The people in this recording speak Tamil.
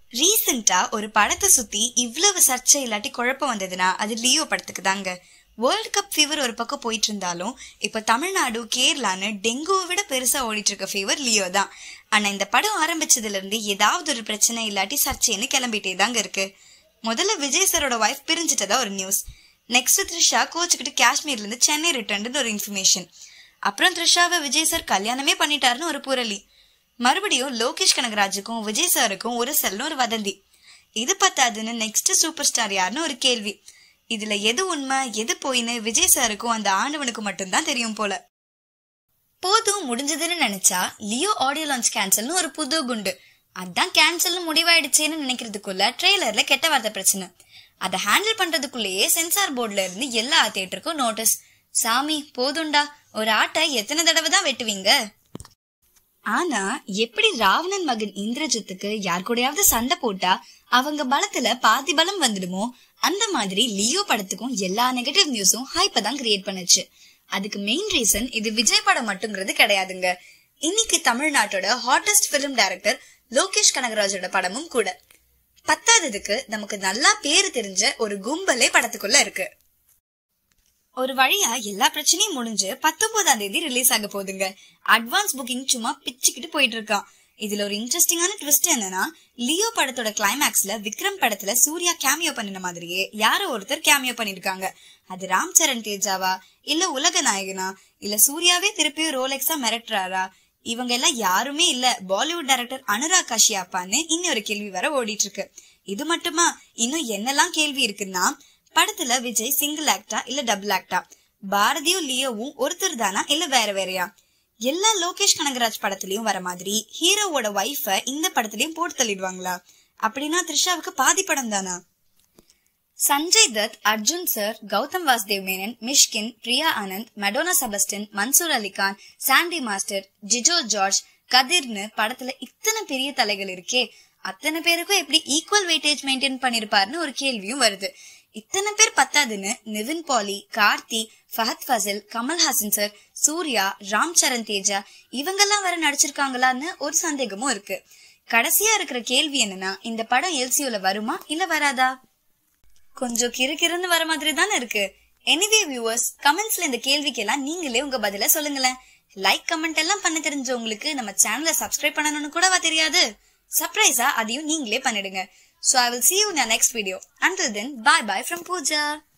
ரீசெண்டா ஒரு படத்தை சுத்தி இவ்வளவு சர்ச்சை இல்லாட்டி குழப்பம் வந்ததுன்னா அது லியோ படத்துக்கு தாங்க வேர்ல்ட் கப் ஃபீவர் ஒரு பக்கம் போயிட்டு இருந்தாலும் இப்ப தமிழ்நாடு கேரளான்னு டெங்குவை விட பெருசா ஓடிட்டு இருக்க ஃபீவர் லியோ தான் ஆனா இந்த படம் ஆரம்பிச்சதுல இருந்து ஏதாவது ஒரு பிரச்சனை இல்லாட்டி சர்ச்சைன்னு கிளம்பிட்டே தாங்க இருக்கு முதல்ல விஜய் சாரோட ஒய்ஃப் பிரிஞ்சிட்டதா ஒரு நியூஸ் நெக்ஸ்ட் த்ரிஷா கோச்சுக்கிட்டு காஷ்மீர்ல இருந்து சென்னை ரிட்டர்ன் ஒரு இன்ஃபர்மேஷன் அப்புறம் த்ரிஷாவை விஜய் சார் கல்யாணமே பண்ணிட்டாருன்னு ஒரு புரளி மறுபடியும் லோகேஷ் கனகராஜுக்கும் விஜய் சாருக்கும் ஒரு செல்னு ஒரு வதந்தி இது பத்தாதுன்னு நெக்ஸ்ட் சூப்பர் ஸ்டார் யாருன்னு ஒரு கேள்வி இதுல எது உண்மை எது போயின்னு விஜய் சாருக்கும் அந்த ஆண்டவனுக்கும் மட்டும்தான் தெரியும் போல போதும் முடிஞ்சதுன்னு நினைச்சா லியோ ஆடியோ லான்ச் கேன்சல்னு ஒரு புது குண்டு அதான் கேன்சல்னு முடிவாயிடுச்சேன்னு நினைக்கிறதுக்குள்ள ட்ரெய்லர்ல கெட்ட வார்த்தை பிரச்சனை அதை ஹேண்டில் பண்றதுக்குள்ளேயே சென்சார் போர்டுல இருந்து எல்லா தியேட்டருக்கும் நோட்டீஸ் சாமி போதும்டா ஒரு ஆட்டை எத்தனை தடவை தான் வெட்டுவீங்க ஆனா எப்படி ராவணன் மகன் இந்திரஜித்துக்கு யார் கூடயாவது சண்டை போட்டா அவங்க பலத்துல பாதி பலம் வந்துடுமோ அந்த மாதிரி லியோ படத்துக்கும் எல்லா நெகட்டிவ் நியூஸும் ஹைப்ப தான் கிரியேட் பண்ணுச்சு அதுக்கு மெயின் ரீசன் இது விஜய் படம் மட்டுங்கிறது கிடையாதுங்க இன்னைக்கு தமிழ்நாட்டோட ஹாட்டஸ்ட் பிலிம் டைரக்டர் லோகேஷ் கனகராஜோட படமும் கூட பத்தாததுக்கு நமக்கு நல்லா பேரு தெரிஞ்ச ஒரு கும்பலே படத்துக்குள்ள இருக்கு ஒரு வழியா எல்லா பிரச்சனையும் முடிஞ்சு பத்தொன்பதாம் தேதி ரிலீஸ் ஆக போகுதுங்க அட்வான்ஸ் புக்கிங் சும்மா பிச்சுக்கிட்டு போயிட்டு இருக்கான் இதுல ஒரு இன்ட்ரெஸ்டிங்கான ட்விஸ்ட் என்னன்னா லியோ படத்தோட கிளைமேக்ஸ்ல விக்ரம் படத்துல சூர்யா கேமியோ பண்ணின மாதிரியே யாரோ ஒருத்தர் கேமியோ பண்ணிருக்காங்க அது ராம் சரண் தேஜாவா இல்ல உலக நாயகனா இல்ல சூர்யாவே திருப்பியும் ரோலெக்ஸா மிரட்டுறாரா இவங்க எல்லாம் யாருமே இல்ல பாலிவுட் டைரக்டர் அனுராக் காஷியாப்பான்னு இன்னொரு கேள்வி வர ஓடிட்டு இருக்கு இது மட்டுமா இன்னும் என்னெல்லாம் கேள்வி இருக்குன்னா படத்துல விஜய் சிங்கிள் ஆக்டா இல்ல டபுள் ஆக்டா பாரதியும் லியோவும் ஒருத்தர் தானா இல்ல வேற வேறயா எல்லா லோகேஷ் கனகராஜ் படத்துலயும் வர மாதிரி ஹீரோவோட ஒய்ஃப இந்த படத்துலயும் போட்டு தள்ளிடுவாங்களா அப்படின்னா த்ரிஷாவுக்கு பாதி படம் தானா சஞ்சய் தத் அர்ஜுன் சார் கௌதம் வாசுதேவ் மேனன் மிஷ்கின் பிரியா ஆனந்த் மெடோனா செபஸ்டின் மன்சூர் அலிகான் சாண்டி மாஸ்டர் ஜிஜோ ஜார்ஜ் கதிர்னு படத்துல இத்தனை பெரிய தலைகள் இருக்கே அத்தனை பேருக்கும் எப்படி ஈக்குவல் வெயிட்டேஜ் மெயின்டைன் பண்ணிருப்பாருன்னு ஒரு கேள்வியும் வருது இத்தனை பேர் பத்தாதுன்னு நிவின் பாலி கார்த்தி ஃபஹத் ஃபசில் கமல்ஹாசன் சார் சூர்யா ராம் சரண் தேஜா இவங்கெல்லாம் வர நடிச்சிருக்காங்களான்னு ஒரு சந்தேகமும் இருக்கு கடைசியா இருக்கிற கேள்வி என்னன்னா இந்த படம் எல்சியூல வருமா இல்ல வராதா கொஞ்சம் கிறுகிறுன்னு வர மாதிரி தானே இருக்கு எனிவே வியூவர்ஸ் கமெண்ட்ஸ்ல இந்த கேள்விக்கெல்லாம் நீங்களே உங்க பதில சொல்லுங்களேன் லைக் கமெண்ட் எல்லாம் பண்ண தெரிஞ்சவங்களுக்கு நம்ம சேனலை சப்ஸ்கிரைப் பண்ணணும்னு கூடவா தெரியாது சர்ப்ரைஸா அதையும் நீங்களே பண்ணிடுங்க So I will see you in the next video. Until then, bye bye from Pooja.